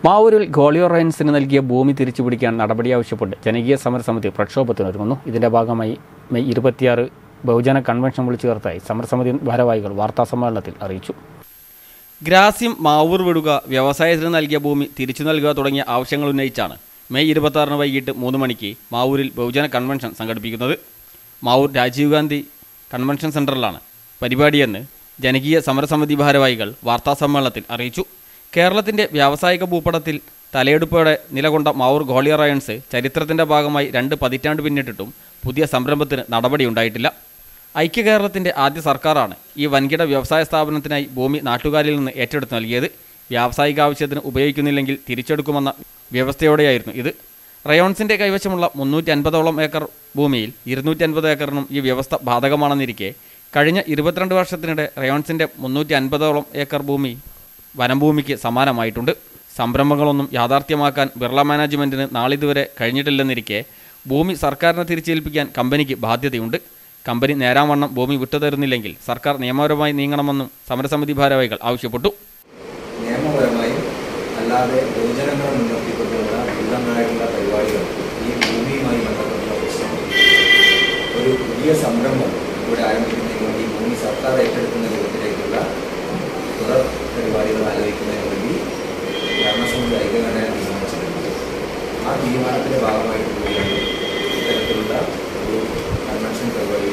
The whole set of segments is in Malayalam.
മാവൂരിൽ ഗോളിയോ റയൻസിന് നൽകിയ ഭൂമി തിരിച്ചുപിടിക്കാൻ നടപടി ആവശ്യപ്പെട്ട് ജനകീയ സമരസമിതി പ്രക്ഷോഭത്തിനൊരുങ്ങുന്നു ഇതിന്റെ ഭാഗമായി മെയ് ഇരുപത്തിയാറ് ബഹുജന കൺവെൻഷൻ വിളിച്ചു ചേർത്തായി സമരസമിതി ഭാരവാഹികൾ വാർത്താസമ്മേളനത്തിൽ അറിയിച്ചു ഗ്രാസ്യം മാവൂർ വിടുക വ്യവസായത്തിന് നൽകിയ ഭൂമി തിരിച്ചു നൽകുക തുടങ്ങിയ ആവശ്യങ്ങൾ ഉന്നയിച്ചാണ് മെയ് ഇരുപത്തി വൈകിട്ട് മൂന്ന് മണിക്ക് മാവൂരിൽ ബഹുജന കൺവെൻഷൻ സംഘടിപ്പിക്കുന്നത് മാവൂർ രാജീവ് ഗാന്ധി കൺവെൻഷൻ സെന്ററിലാണ് പരിപാടിയെന്ന് ജനകീയ സമരസമിതി ഭാരവാഹികൾ വാർത്താസമ്മേളനത്തിൽ അറിയിച്ചു കേരളത്തിന്റെ വ്യാവസായിക ഭൂപടത്തിൽ തലയെടുപ്പോടെ നിലകൊണ്ട മാവൂർ ഗോളിയ റയൺസ് ചരിത്രത്തിന്റെ ഭാഗമായി രണ്ട് പതിറ്റാണ്ട് പിന്നിട്ടിട്ടും പുതിയ സംരംഭത്തിന് നടപടിയുണ്ടായിട്ടില്ല ഐക്യ കേരളത്തിന്റെ ആദ്യ സർക്കാരാണ് ഈ വൻകിട വ്യവസായ സ്ഥാപനത്തിനായി ഭൂമി നാട്ടുകാരിൽ നിന്ന് ഏറ്റെടുത്ത് നൽകിയത് വ്യാവസായിക ആവശ്യത്തിന് ഉപയോഗിക്കുന്നില്ലെങ്കിൽ തിരിച്ചെടുക്കുമെന്ന വ്യവസ്ഥയോടെയായിരുന്നു ഇത് റയോൺസിന്റെ കൈവശമുള്ള മുന്നൂറ്റി അൻപതോളം ഏക്കർ ഭൂമിയിൽ ഇരുന്നൂറ്റി അൻപത് ഏക്കറിനും ഈ വ്യവസ്ഥ ബാധകമാണെന്നിരിക്കെ കഴിഞ്ഞ ഇരുപത്തിരണ്ട് വർഷത്തിനിടെ റയോൺസിന്റെ മുന്നൂറ്റി അൻപതോളം ഏക്കർ ഭൂമി വനംഭൂമിക്ക് സമാനമായിട്ടുണ്ട് സംരംഭങ്ങളൊന്നും യാഥാർത്ഥ്യമാക്കാൻ ബിർള മാനേജ്മെന്റിന് നാളിതുവരെ കഴിഞ്ഞിട്ടില്ലെന്നിരിക്കെ ഭൂമി സർക്കാരിനെ തിരിച്ചേൽപ്പിക്കാൻ കമ്പനിക്ക് ബാധ്യതയുണ്ട് കമ്പനി നേരാവണ്ണം ഭൂമി വിട്ടുതരുന്നില്ലെങ്കിൽ സർക്കാർ നിയമപരമായി നീങ്ങണമെന്നും സമരസമിതി ഭാരവാഹികൾ ആവശ്യപ്പെട്ടു നിയമപരമായും അല്ലാതെ പൊതുജനങ്ങളെ മുൻനിർത്തിക്കൊണ്ടുള്ള വിവിധങ്ങളായിട്ടുള്ള പരിപാടികൾ ഈ ഭൂമിയുമായി ബന്ധപ്പെട്ടുള്ള പ്രശ്നം ഒരു പുതിയ സംരംഭം ഇവിടെ ആരംഭിക്കുന്നതിന് വേണ്ടി ഭൂമി സർക്കാർ ഏറ്റെടുക്കുന്ന രൂപത്തിലേക്കുള്ള തുടർ പരിപാടികൾ ആലോചിക്കുന്നതിന് വേണ്ടി ഭരണസമിതി ഐക്യകണ്ഠേന തീരുമാനിച്ചിട്ടുണ്ട് ആ തീരുമാനത്തിന്റെ ഭാഗമായിട്ട് കൂടിയാണ് ഇത്തരത്തിലുള്ള ഒരു കൺവെൻഷൻ പരിപാടി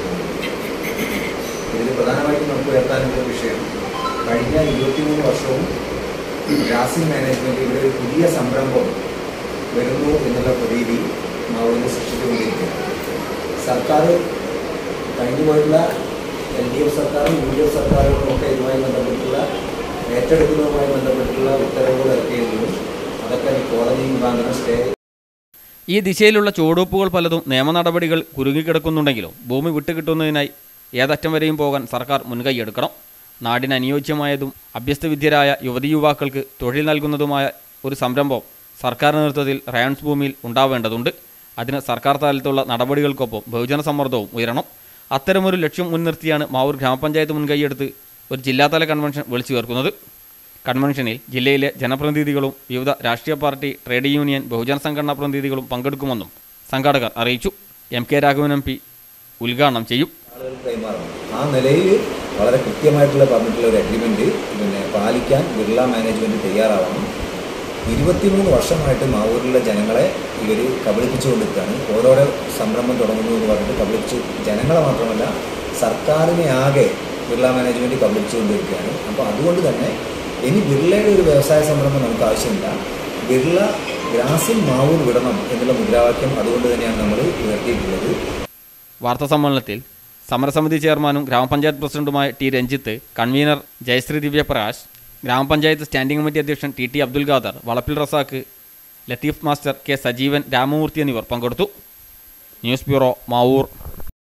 ഇതിൽ പ്രധാനമായിട്ടും നമുക്ക് ഉയർത്താനുള്ള വിഷയം കഴിഞ്ഞ ഇരുപത്തിമൂന്ന് വർഷവും ഗ്രാസിംഗ് മാനേജ്മെന്റ് ഇവിടെ ഒരു പുതിയ സംരംഭം വരുന്നു എന്നുള്ള പ്രതീതി മാവൂരിൽ സൃഷ്ടിച്ചുകൊണ്ടിരിക്കുകയാണ് സർക്കാർ കഴിഞ്ഞു പോയിട്ടുള്ള എൽ ഡി എഫ് സർക്കാരും യു ഡി എഫ് സർക്കാരുകളും ഒക്കെ ഇതുമായി ബന്ധപ്പെട്ടുള്ള ഏറ്റെടുക്കുന്നതുമായി ബന്ധപ്പെട്ടുള്ള ഉത്തരവുകൾ ഇറക്കിയെങ്കിലും അതൊക്കെ ഈ കോടതി മുഖാന്തരം സ്റ്റേ ഈ ദിശയിലുള്ള ചുവടുവെപ്പുകൾ പലതും നിയമ നടപടികൾ കുരുങ്ങിക്കിടക്കുന്നുണ്ടെങ്കിലും ഭൂമി വിട്ടുകിട്ടുന്നതിനായി ഏതറ്റം വരെയും പോകാൻ സർക്കാർ മുൻകൈയെടുക്കണം നാടിന് അനുയോജ്യമായതും അഭ്യസ്തവിദ്യരായ യുവതി യുവാക്കൾക്ക് തൊഴിൽ നൽകുന്നതുമായ ഒരു സംരംഭം സർക്കാർ നേതൃത്വത്തിൽ റയൺസ് ഭൂമിയിൽ ഉണ്ടാവേണ്ടതുണ്ട് അതിന് സർക്കാർ തലത്തിലുള്ള നടപടികൾക്കൊപ്പം ബഹുജന സമ്മർദ്ദവും ഉയരണം അത്തരമൊരു ലക്ഷ്യം മുൻനിർത്തിയാണ് മാവൂർ ഗ്രാമപഞ്ചായത്ത് മുൻകൈയെടുത്ത് ഒരു ജില്ലാതല കൺവെൻഷൻ വിളിച്ചു ചേർക്കുന്നത് കൺവെൻഷനിൽ ജില്ലയിലെ ജനപ്രതിനിധികളും വിവിധ രാഷ്ട്രീയ പാർട്ടി ട്രേഡ് യൂണിയൻ ബഹുജന സംഘടനാ പ്രതിനിധികളും പങ്കെടുക്കുമെന്നും സംഘാടകർ അറിയിച്ചു M K Raghavan M P ഉദ്ഘാടനം ചെയ്യും ആളുകൾക്ക് കൈമാറണം ആ നിലയിൽ വളരെ കൃത്യമായിട്ടുള്ള പറഞ്ഞിട്ടുള്ള ഒരു അഗ്രിമെൻറ്റ് പിന്നെ പാലിക്കാൻ ബിർള മാനേജ്മെൻറ്റ് തയ്യാറാവണം ഇരുപത്തിമൂന്ന് വർഷമായിട്ട് മാവൂരിലെ ജനങ്ങളെ ഇവർ കബളിപ്പിച്ചുകൊണ്ടിരിക്കുകയാണ് ഓരോരോ സംരംഭം തുടങ്ങുന്നു എന്ന് പറഞ്ഞിട്ട് കബളിപ്പിച്ചു ജനങ്ങളെ മാത്രമല്ല സർക്കാരിനെ ആകെ ബിർള മാനേജ്മെൻറ്റ് കബളിപ്പിച്ചുകൊണ്ടിരിക്കുകയാണ് അപ്പോൾ അതുകൊണ്ട് തന്നെ ഇനി ബിർളയുടെ ഒരു വ്യവസായ സംരംഭം നമുക്ക് ആവശ്യമില്ല ബിർള ഗ്രാസിൽ മാവൂർ വിടണം എന്നുള്ള മുദ്രാവാക്യം അതുകൊണ്ട് തന്നെയാണ് നമ്മൾ ഉയർത്തിയിട്ടുള്ളത് വാർത്താസമ്മേളനത്തിൽ സമരസമിതി ചെയർമാനും ഗ്രാമപഞ്ചായത്ത് പ്രസിഡന്റുമായ ടി രഞ്ജിത്ത് കൺവീനർ ജയശ്രീ ദിവ്യപ്രകാശ് ഗ്രാമപഞ്ചായത്ത് സ്റ്റാൻഡിംഗ് കമ്മിറ്റി അധ്യക്ഷൻ T T Abdul Khader Valappil Razak Latheef master K Sajeevan Ramamoorthy എന്നിവർ പങ്കെടുത്തു ന്യൂസ് ബ്യൂറോ മാവൂർ